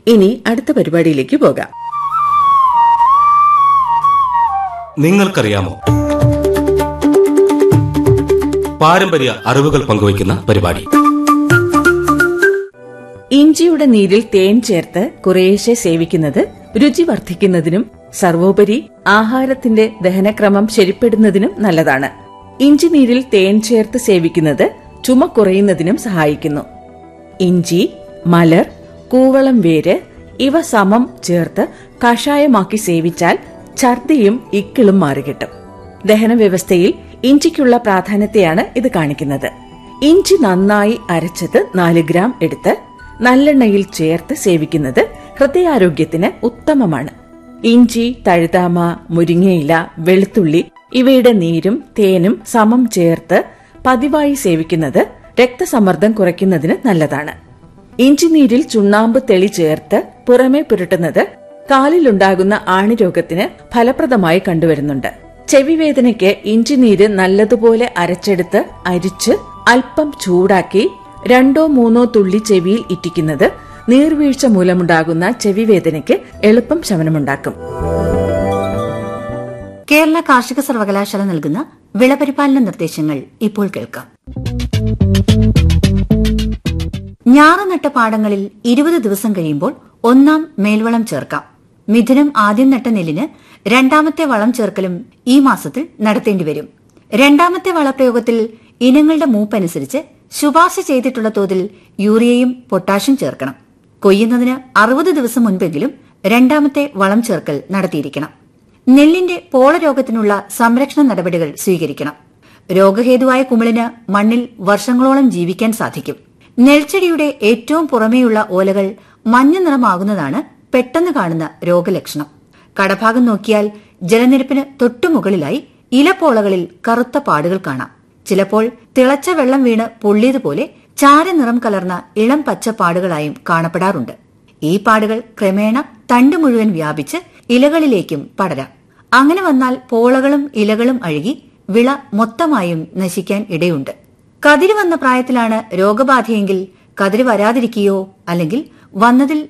ഇനി അടുത്ത പരിപാടിയിലേക്ക് പോകാം നിങ്ങൾക്കറിയാമോ പാരമ്പര്യ അറിവുകൾ പങ്കുവയ്ക്കുന്ന പരിപാടി ഇഞ്ചിയുടെ നീരിൽ തേൻ ചേർത്ത് കുറേശ്ശെ സേവിക്കുന്നത് രുചി വർദ്ധിക്കുന്നതിനും സർവോപരി ആഹാരത്തിന്റെ ദഹനക്രമം ശരിപ്പെടുന്നതിനും നല്ലതാണ് ഇഞ്ചി നീരിൽ തേൻ ചേർത്ത് സേവിക്കുന്നത് ചുമ കുറയുന്നതിനും സഹായിക്കുന്നു ഇഞ്ചി മലർ കൂവളം വേര് ഇവ സമം ചേർത്ത് കഷായമാക്കി സേവിച്ചാൽ ഛർദിയും ഇക്കിളും മാറികിട്ടും ദഹന വ്യവസ്ഥയിൽ ഇഞ്ചിക്കുള്ള പ്രാധാന്യത്തെയാണ് ഇത് കാണിക്കുന്നത് ഇഞ്ചി നന്നായി അരച്ചത് നാല് ഗ്രാം എടുത്ത് നല്ലെണ്ണയിൽ ചേർത്ത് സേവിക്കുന്നത് ഹൃദയാരോഗ്യത്തിന് ഉത്തമമാണ് ഇഞ്ചി തഴുതാമ മുരിങ്ങയില വെളുത്തുള്ളി ഇവയുടെ നീരും തേനും സമം ചേർത്ത് പതിവായി സേവിക്കുന്നത് രക്തസമ്മർദ്ദം കുറയ്ക്കുന്നതിന് നല്ലതാണ് ഇഞ്ചിനീരിൽ ചുണ്ണാമ്പ് തെളി ചേർത്ത് പുറമെ പുരട്ടുന്നത് കാലിലുണ്ടാകുന്ന ആണിരോഗത്തിന് ഫലപ്രദമായി കണ്ടുവരുന്നുണ്ട് ചെവിവേദനയ്ക്ക് ഇഞ്ചിനീര് നല്ലതുപോലെ അരച്ചെടുത്ത് അരിച്ച് അല്പം ചൂടാക്കി രണ്ടോ മൂന്നോ തുള്ളി ചെവിയിൽ ഇറ്റിക്കുന്നത് നീർവീഴ്ച മൂലമുണ്ടാകുന്ന ചെവിവേദനയ്ക്ക് എളുപ്പം ശമനമുണ്ടാക്കും കേരള കാർഷിക സർവകലാശാല നൽകുന്ന വിളപരിപാലന നിർദ്ദേശങ്ങൾ ഇപ്പോൾ കേൾക്കാം ഞാറ് നട്ട പാടങ്ങളിൽ ഇരുപത് ദിവസം കഴിയുമ്പോൾ ഒന്നാം മേൽവളം ചേർക്കാം മിഥുനം ആദ്യം നട്ട നെല്ലിന് രണ്ടാമത്തെ വളം ചേർക്കലും ഈ മാസത്തിൽ നടത്തേണ്ടി വരും രണ്ടാമത്തെ വളപ്രയോഗത്തിൽ ഇനങ്ങളുടെ മൂപ്പനുസരിച്ച് ശുപാർശ ചെയ്തിട്ടുള്ള തോതിൽ യൂറിയയും പൊട്ടാഷ്യം ചേർക്കണം കൊയ്യുന്നതിന് അറുപത് ദിവസം മുൻപെങ്കിലും രണ്ടാമത്തെ വളം ചേർക്കൽ നടത്തിയിരിക്കണം നെല്ലിന്റെ പോളരോഗത്തിനുള്ള സംരക്ഷണ നടപടികൾ സ്വീകരിക്കണം രോഗഹേതുവായ കുമിളിന് മണ്ണിൽ വർഷങ്ങളോളം ജീവിക്കാൻ സാധിക്കും നെൽച്ചെടിയുടെ ഏറ്റവും പുറമേയുള്ള ഓലകൾ മഞ്ഞ നിറമാകുന്നതാണ് പെട്ടെന്ന് കാണുന്ന രോഗലക്ഷണം കടഭാഗം നോക്കിയാൽ ജലനിരപ്പിന് തൊട്ടുമുകളിലായി ഇലപ്പോളകളിൽ കറുത്ത പാടുകൾ കാണാം ചിലപ്പോൾ തിളച്ച വെള്ളം വീണ് പൊള്ളിയതുപോലെ ചാരനിറം കലർന്ന ഇളം പച്ച പാടുകളായും കാണപ്പെടാറുണ്ട് ഈ പാടുകൾ ക്രമേണ തണ്ട് മുഴുവൻ വ്യാപിച്ച് ഇലകളിലേക്കും പടരാം അങ്ങനെ വന്നാൽ പോളകളും ഇലകളും അഴുകി വിള മൊത്തമായും നശിക്കാൻ ഇടയുണ്ട് കതിര് വന്ന പ്രായത്തിലാണ് രോഗബാധയെങ്കിൽ കതിര് വരാതിരിക്കുകയോ അല്ലെങ്കിൽ വന്നതിൽ